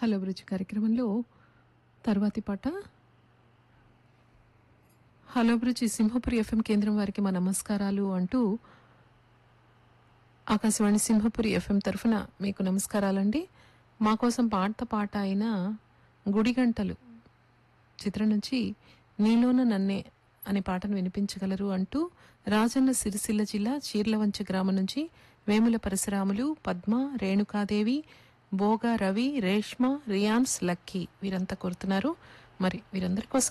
hello bridge కార్యక్రమంలో తర్వాతి పాట హలో బ్రిడ్జ్ సింహపురి ఎఫ్ఎం కేంద్రం వారికి మా నమస్కారాలు అంటూ ఆకాశవాణి సింహపురి ఎఫ్ఎం తరఫున మీకు నమస్కారాలండి మా కోసం పాట పాట అయిన గుడిగంటలు చిత్రం నుంచి నీలోన నన్నే అనే పాటను వినిపించగలరు అంటూ రాజన్న సిరిసిల్ల జిల్లా చీర్లవంచ గ్రామం నుంచి వేముల పరశురాములు పద్మ రేణుకాదేవి బోగా రవి రేష్మ రియాన్స్ లక్కీ వీరంతా కోరుతున్నారు మరి వీరందరి కోసం